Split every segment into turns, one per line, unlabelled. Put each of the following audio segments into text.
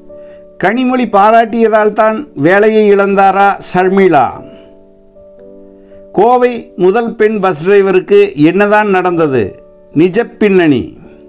கனிமொழி பாராட்டியதால் தான் வேலையை இழந்தாரா ஷர்மிளா கோவை முதல் பெண் பஸ் டிரைவருக்கு என்னதான் நடந்தது நிஜ பின்னணி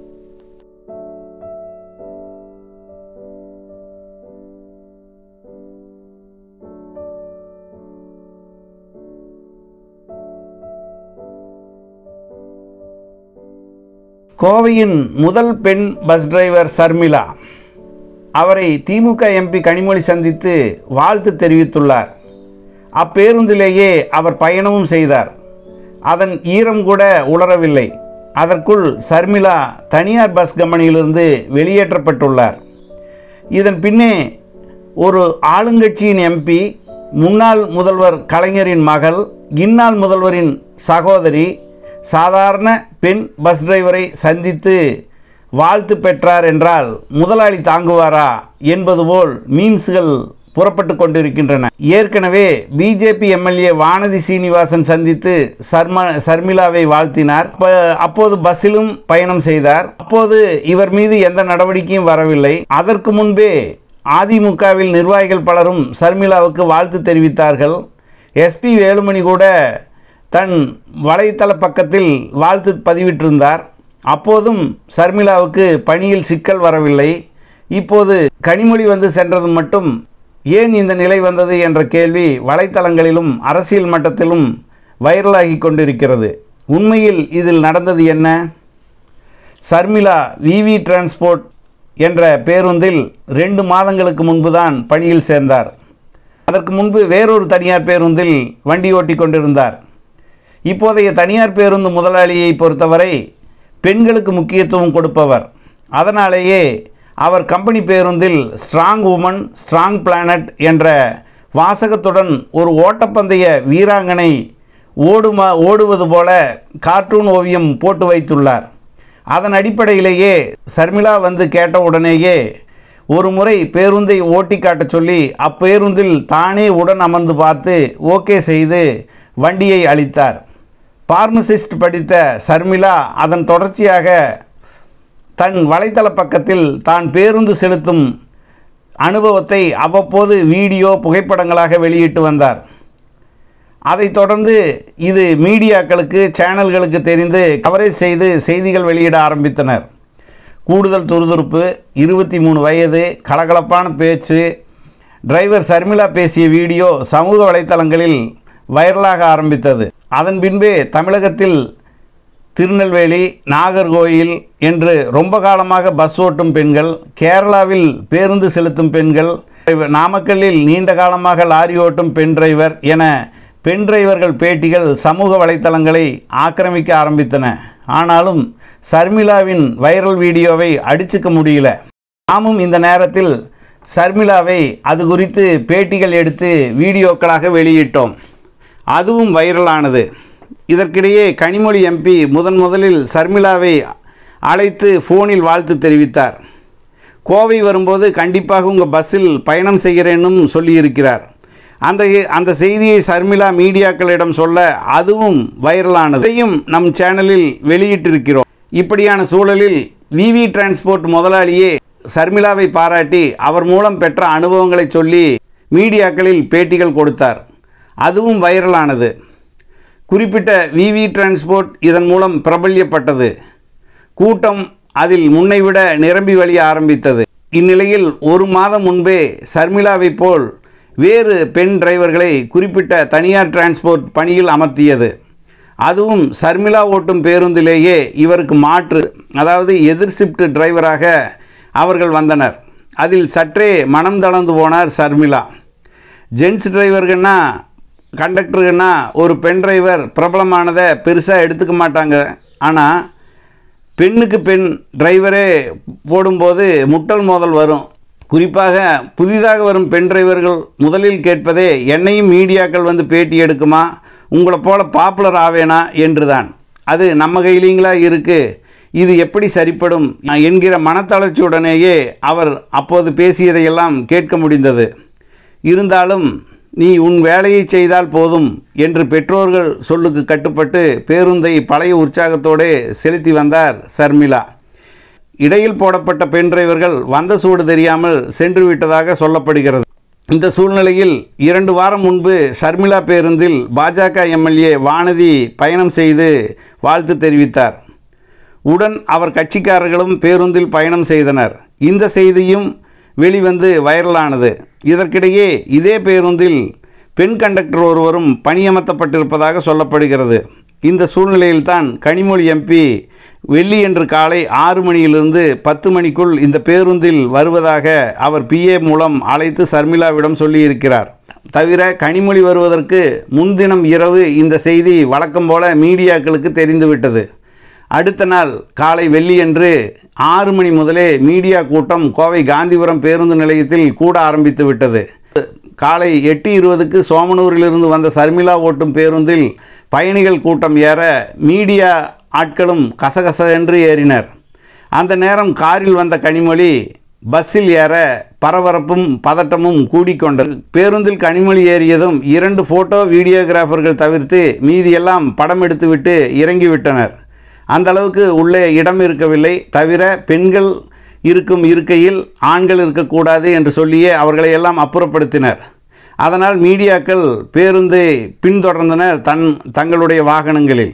கோவையின் முதல் பெண் பஸ் டிரைவர் ஷர்மிளா அவரை திமுக எம்பி கனிமொழி சந்தித்து வாழ்த்து தெரிவித்துள்ளார் அப்பேருந்திலேயே அவர் பயணமும் செய்தார் அதன் ஈரம் கூட உலரவில்லை அதற்குள் ஷர்மிளா தனியார் பஸ் கம்பெனியிலிருந்து வெளியேற்றப்பட்டுள்ளார் இதன் பின்னே ஒரு ஆளுங்கட்சியின் எம்பி முன்னாள் முதல்வர் கலைஞரின் மகள் இந்நாள் முதல்வரின் சகோதரி சாதாரண பெண் பஸ் டிரைவரை சந்தித்து வாழ்த்து பெற்றார் என்றால் முதலாளி தாங்குவாரா என்பது போல் மீம்ஸ்கள் புறப்பட்டு கொண்டிருக்கின்றன ஏற்கனவே பிஜேபி எம்எல்ஏ வானதி சீனிவாசன் சந்தித்து சர்மா சர்மிளாவை வாழ்த்தினார் அப்ப- அப்போது பஸ்ஸிலும் பயணம் செய்தார் அப்போது இவர் மீது எந்த நடவடிக்கையும் வரவில்லை அதற்கு முன்பே அதிமுகவில் நிர்வாகிகள் பலரும் சர்மிளாவுக்கு வாழ்த்து தெரிவித்தார்கள் எஸ்பி வேலுமணி கூட தன் வலைத்தள பக்கத்தில் வாழ்த்து பதிவிட்டிருந்தார் அப்போதும் சர்மிளாவுக்கு பணியில் சிக்கல் வரவில்லை இப்போது கனிமொழி வந்து சென்றது மட்டும் ஏன் இந்த நிலை வந்தது என்ற கேள்வி வலைத்தளங்களிலும் அரசியல் மட்டத்திலும் வைரலாகி கொண்டிருக்கிறது உண்மையில் இதில் நடந்தது என்ன சர்மிளா விவி டிரான்ஸ்போர்ட் என்ற பேருந்தில் ரெண்டு மாதங்களுக்கு முன்புதான் பணியில் சேர்ந்தார் அதற்கு முன்பு வேறொரு தனியார் பேருந்தில் வண்டி ஓட்டி கொண்டிருந்தார் இப்போதைய தனியார் பேருந்து முதலாளியை பொறுத்தவரை பெண்களுக்கு முக்கியத்துவம் கொடுப்பவர் அதனாலேயே அவர் கம்பெனி பேருந்தில் ஸ்ட்ராங் உமன் ஸ்ட்ராங் பிளானட் என்ற வாசகத்துடன் ஒரு ஓட்டப்பந்தய வீராங்கனை ஓடுமா ஓடுவது போல கார்ட்டூன் ஓவியம் போட்டு வைத்துள்ளார் அதன் அடிப்படையிலேயே சர்மிளா வந்து கேட்ட உடனேயே ஒரு முறை பேருந்தை ஓட்டி காட்டச் சொல்லி அப்பேருந்தில் தானே உடன் அமர்ந்து பார்த்து ஓகே செய்து வண்டியை அளித்தார் பார்மசிஸ்ட் படித்த சர்மிளா அதன் தொடர்ச்சியாக தன் வலைத்தள பக்கத்தில் தான் பேருந்து செலுத்தும் அனுபவத்தை அவ்வப்போது வீடியோ புகைப்படங்களாக வெளியிட்டு வந்தார் அதைத் தொடர்ந்து இது மீடியாக்களுக்கு சேனல்களுக்கு தெரிந்து கவரேஜ் செய்து செய்திகள் வெளியிட ஆரம்பித்தனர் கூடுதல் துருதுருப்பு இருபத்தி மூணு வயது கலகலப்பான பேச்சு டிரைவர் சர்மிளா பேசிய வீடியோ சமூக வலைத்தளங்களில் வைரலாக ஆரம்பித்தது அதன் பின்பே தமிழகத்தில் திருநெல்வேலி நாகர்கோயில் என்று ரொம்ப காலமாக பஸ் ஓட்டும் பெண்கள் கேரளாவில் பேருந்து செலுத்தும் பெண்கள் நாமக்கல்லில் நீண்ட காலமாக லாரி ஓட்டும் பெண் டிரைவர் என பெண் டிரைவர்கள் பேட்டிகள் சமூக வலைத்தளங்களை ஆக்கிரமிக்க ஆரம்பித்தன ஆனாலும் சர்மிளாவின் வைரல் வீடியோவை அடிச்சுக்க முடியல நாமும் இந்த நேரத்தில் சர்மிளாவை அது குறித்து பேட்டிகள் எடுத்து வீடியோக்களாக வெளியிட்டோம் அதுவும் வைரலானது இதற்கிடையே கனிமொழி எம்பி முதன் முதலில் சர்மிளாவை அழைத்து ஃபோனில் வாழ்த்து தெரிவித்தார் கோவை வரும்போது கண்டிப்பாக உங்கள் பஸ்ஸில் பயணம் செய்கிறேன்னும் சொல்லியிருக்கிறார் அந்த அந்த செய்தியை சர்மிளா மீடியாக்களிடம் சொல்ல அதுவும் வைரலானது இதையும் நம் சேனலில் வெளியிட்டிருக்கிறோம் இப்படியான சூழலில் விவி டிரான்ஸ்போர்ட் முதலாளியே சர்மிளாவை பாராட்டி அவர் மூலம் பெற்ற அனுபவங்களை சொல்லி மீடியாக்களில் பேட்டிகள் கொடுத்தார் அதுவும் வைரலானது குறிப்பிட்ட விவி டிரான்ஸ்போர்ட் இதன் மூலம் பிரபல்யப்பட்டது கூட்டம் அதில் முன்னைவிட நிரம்பி வழிய ஆரம்பித்தது இந்நிலையில் ஒரு மாதம் முன்பே சர்மிளாவைப் போல் வேறு பெண் டிரைவர்களை குறிப்பிட்ட தனியார் டிரான்ஸ்போர்ட் பணியில் அமர்த்தியது அதுவும் சர்மிளா ஓட்டும் பேருந்திலேயே இவருக்கு மாற்று அதாவது எதிர் ஷிஃப்ட் டிரைவராக அவர்கள் வந்தனர் அதில் சற்றே மனம் தளர்ந்து போனார் சர்மிளா ஜென்ஸ் டிரைவர்கள்னா கண்டக்டருன்னா ஒரு பெண் டிரைவர் பிரபலமானதை பெருசாக எடுத்துக்க மாட்டாங்க ஆனால் பெண்ணுக்கு பெண் டிரைவரே போடும்போது முட்டல் மோதல் வரும் குறிப்பாக புதிதாக வரும் பெண் டிரைவர்கள் முதலில் கேட்பதே என்னையும் மீடியாக்கள் வந்து பேட்டி எடுக்குமா உங்களை போல பாப்புலர் ஆவேனா என்றுதான் அது நம்ம கையிலீங்களா இருக்குது இது எப்படி சரிப்படும் என்கிற மனத்தளர்ச்சியுடனேயே அவர் அப்போது பேசியதையெல்லாம் கேட்க முடிந்தது இருந்தாலும் நீ உன் வேலையை செய்தால் போதும் என்று பெற்றோர்கள் சொல்லுக்கு கட்டுப்பட்டு பேருந்தை பழைய உற்சாகத்தோடு செலுத்தி வந்தார் சர்மிளா இடையில் போடப்பட்ட பெண் டிரைவர்கள் வந்த சூடு தெரியாமல் சென்று விட்டதாக சொல்லப்படுகிறது இந்த சூழ்நிலையில் இரண்டு வாரம் முன்பு ஷர்மிளா பேருந்தில் பாஜக எம்எல்ஏ வானதி பயணம் செய்து வாழ்த்து தெரிவித்தார் உடன் அவர் கட்சிக்காரர்களும் பேருந்தில் பயணம் செய்தனர் இந்த செய்தியும் வெளிவந்து வைரலானது இதற்கிடையே இதே பேருந்தில் பெண் கண்டக்டர் ஒருவரும் பணியமர்த்தப்பட்டிருப்பதாக சொல்லப்படுகிறது இந்த சூழ்நிலையில்தான் கனிமொழி எம்பி வெள்ளியன்று காலை ஆறு மணியிலிருந்து பத்து மணிக்குள் இந்த பேருந்தில் வருவதாக அவர் பிஏ மூலம் அழைத்து சர்மிளாவிடம் சொல்லியிருக்கிறார் தவிர கனிமொழி வருவதற்கு முன்தினம் இரவு இந்த செய்தி வழக்கம் போல மீடியாக்களுக்கு தெரிந்துவிட்டது அடுத்த நாள் காலை வெள்ளியன்று ஆறு மணி முதலே மீடியா கூட்டம் கோவை காந்திபுரம் பேருந்து நிலையத்தில் கூட ஆரம்பித்து விட்டது காலை எட்டு இருபதுக்கு சோமனூரிலிருந்து வந்த சர்மிளா ஓட்டும் பேருந்தில் பயணிகள் கூட்டம் ஏற மீடியா ஆட்களும் கசகச என்று ஏறினர் அந்த நேரம் காரில் வந்த கனிமொழி பஸ்ஸில் ஏற பரபரப்பும் பதட்டமும் கூடிக்கொண்டது பேருந்தில் கனிமொழி ஏறியதும் இரண்டு ஃபோட்டோ வீடியோகிராஃபர்கள் தவிர்த்து மீதியெல்லாம் படம் எடுத்துவிட்டு இறங்கிவிட்டனர் அந்த அளவுக்கு உள்ளே இடம் இருக்கவில்லை தவிர பெண்கள் இருக்கும் இருக்கையில் ஆண்கள் இருக்கக்கூடாது என்று சொல்லியே அவர்களை எல்லாம் அப்புறப்படுத்தினர் அதனால் மீடியாக்கள் பேருந்தை பின்தொடர்ந்தனர் தன் தங்களுடைய வாகனங்களில்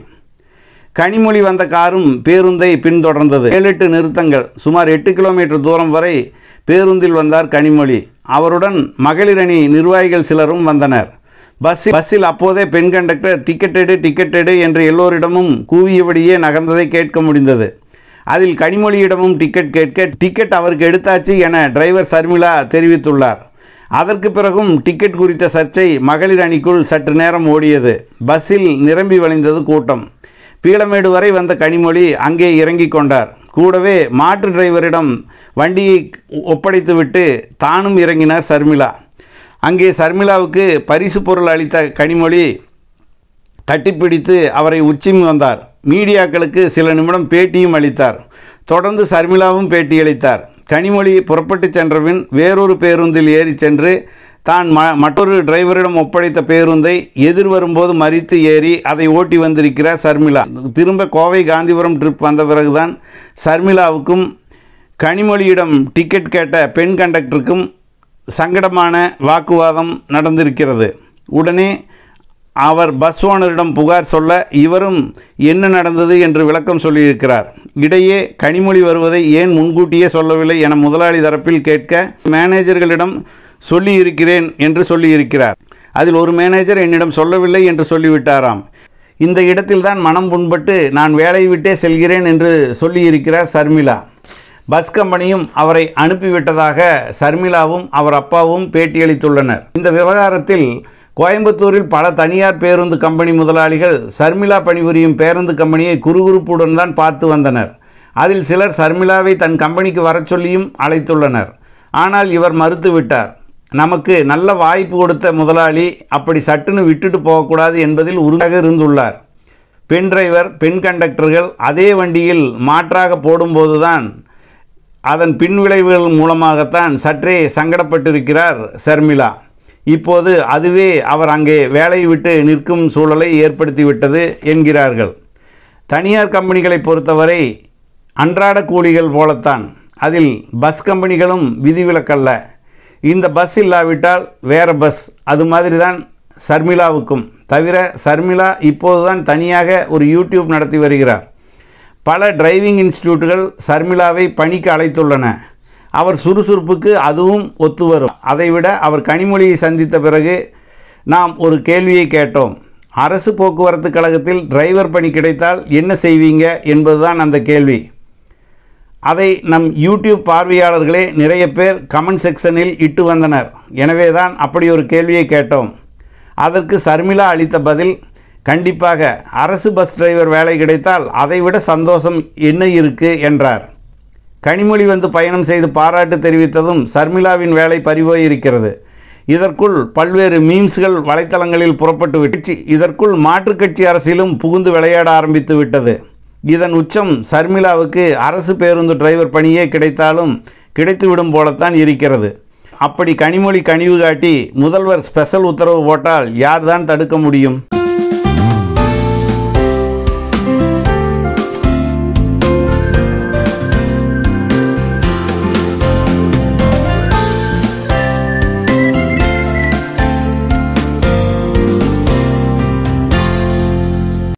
கனிமொழி வந்த காரும் பேருந்தை பின்தொடர்ந்தது ஏழு எட்டு நிறுத்தங்கள் சுமார் எட்டு கிலோமீட்டர் தூரம் வரை பேருந்தில் வந்தார் கனிமொழி அவருடன் மகளிர் அணி நிர்வாகிகள் சிலரும் வந்தனர் பஸ்ஸில் பஸ்ஸில் அப்போதே பெண் கண்டக்டர் டிக்கெட்டெடு டிக்கெட்டெடு என்று எல்லோரிடமும் கூவியபடியே நகர்ந்ததை கேட்க முடிந்தது அதில் கனிமொழியிடமும் டிக்கெட் கேட்க டிக்கெட் அவருக்கு எடுத்தாச்சு என டிரைவர் சர்மிளா தெரிவித்துள்ளார் அதற்கு பிறகும் டிக்கெட் குறித்த சர்ச்சை மகளிர் அணிக்குள் சற்று நேரம் ஓடியது பஸ்ஸில் நிரம்பி வழிந்தது கூட்டம் பீளமேடு வரை வந்த கனிமொழி அங்கே இறங்கிக் கொண்டார் கூடவே மாற்று டிரைவரிடம் வண்டியை ஒப்படைத்துவிட்டு தானும் இறங்கினார் சர்மிளா அங்கே சர்மிளாவுக்கு பரிசு பொருள் அளித்த கனிமொழி கட்டிப்பிடித்து அவரை உச்சிமி வந்தார் மீடியாக்களுக்கு சில நிமிடம் பேட்டியும் அளித்தார் தொடர்ந்து சர்மிளாவும் பேட்டியளித்தார் கனிமொழி புறப்பட்டு சென்றபின் வேறொரு பேருந்தில் ஏறி சென்று தான் ம மற்றொரு டிரைவரிடம் ஒப்படைத்த பேருந்தை எதிர் வரும்போது மறித்து ஏறி அதை ஓட்டி வந்திருக்கிறார் சர்மிளா திரும்ப கோவை காந்திபுரம் ட்ரிப் வந்த பிறகுதான் சர்மிளாவுக்கும் கனிமொழியிடம் டிக்கெட் கேட்ட பெண் கண்டக்டருக்கும் சங்கடமான வாக்குவாதம் நடந்திருக்கிறது உடனே அவர் பஸ் ஓனரிடம் புகார் சொல்ல இவரும் என்ன நடந்தது என்று விளக்கம் சொல்லியிருக்கிறார் இடையே கனிமொழி வருவதை ஏன் முன்கூட்டியே சொல்லவில்லை என முதலாளி தரப்பில் கேட்க மேனேஜர்களிடம் சொல்லியிருக்கிறேன் என்று சொல்லியிருக்கிறார் அதில் ஒரு மேனேஜர் என்னிடம் சொல்லவில்லை என்று சொல்லிவிட்டாராம் இந்த இடத்தில்தான் மனம் புண்பட்டு நான் வேலையை விட்டே செல்கிறேன் என்று சொல்லியிருக்கிறார் சர்மிளா பஸ் கம்பெனியும் அவரை அனுப்பிவிட்டதாக சர்மிளாவும் அவர் அப்பாவும் பேட்டியளித்துள்ளனர் இந்த விவகாரத்தில் கோயம்புத்தூரில் பல தனியார் பேருந்து கம்பெனி முதலாளிகள் சர்மிளா பணிபுரியும் பேருந்து கம்பெனியை குறுகுறுப்புடன் தான் பார்த்து வந்தனர் அதில் சிலர் சர்மிளாவை தன் கம்பெனிக்கு வரச் சொல்லியும் அழைத்துள்ளனர் ஆனால் இவர் மறுத்துவிட்டார் நமக்கு நல்ல வாய்ப்பு கொடுத்த முதலாளி அப்படி சட்டுன்னு விட்டுட்டு போகக்கூடாது என்பதில் உறுதியாக இருந்துள்ளார் பெண் டிரைவர் பெண் கண்டக்டர்கள் அதே வண்டியில் மாற்றாக போடும்போதுதான் அதன் பின்விளைவுகள் மூலமாகத்தான் சற்றே சங்கடப்பட்டிருக்கிறார் சர்மிளா இப்போது அதுவே அவர் அங்கே வேலையை விட்டு நிற்கும் சூழலை ஏற்படுத்திவிட்டது என்கிறார்கள் தனியார் கம்பெனிகளை பொறுத்தவரை அன்றாட கூலிகள் போலத்தான் அதில் பஸ் கம்பெனிகளும் விதிவிலக்கல்ல இந்த பஸ் இல்லாவிட்டால் வேறு பஸ் அது மாதிரி தான் சர்மிளாவுக்கும் தவிர சர்மிளா இப்போதுதான் தனியாக ஒரு யூடியூப் நடத்தி வருகிறார் பல டிரைவிங் இன்ஸ்டிடியூட்டுகள் சர்மிளாவை பணிக்கு அழைத்துள்ளன அவர் சுறுசுறுப்புக்கு அதுவும் ஒத்து வரும் அதைவிட அவர் கனிமொழியை சந்தித்த பிறகு நாம் ஒரு கேள்வியை கேட்டோம் அரசு போக்குவரத்து கழகத்தில் டிரைவர் பணி கிடைத்தால் என்ன செய்வீங்க என்பதுதான் அந்த கேள்வி அதை நம் யூடியூப் பார்வையாளர்களே நிறைய பேர் கமெண்ட் செக்ஷனில் இட்டு வந்தனர் எனவே தான் அப்படி ஒரு கேள்வியை கேட்டோம் அதற்கு சர்மிளா அளித்த பதில் கண்டிப்பாக அரசு பஸ் டிரைவர் வேலை கிடைத்தால் அதைவிட சந்தோஷம் என்ன இருக்கு என்றார் கனிமொழி வந்து பயணம் செய்து பாராட்டு தெரிவித்ததும் சர்மிளாவின் வேலை பறிபோயிருக்கிறது இதற்குள் பல்வேறு மீம்ஸ்கள் வலைத்தளங்களில் புறப்பட்டு விட்டு இதற்குள் மாற்றுக் கட்சி அரசியலும் புகுந்து விளையாட ஆரம்பித்து விட்டது இதன் உச்சம் சர்மிளாவுக்கு அரசு பேருந்து டிரைவர் பணியே கிடைத்தாலும் கிடைத்துவிடும் போலத்தான் இருக்கிறது அப்படி கனிமொழி கனிவு காட்டி முதல்வர் ஸ்பெஷல் உத்தரவு போட்டால் யார்தான் தடுக்க முடியும்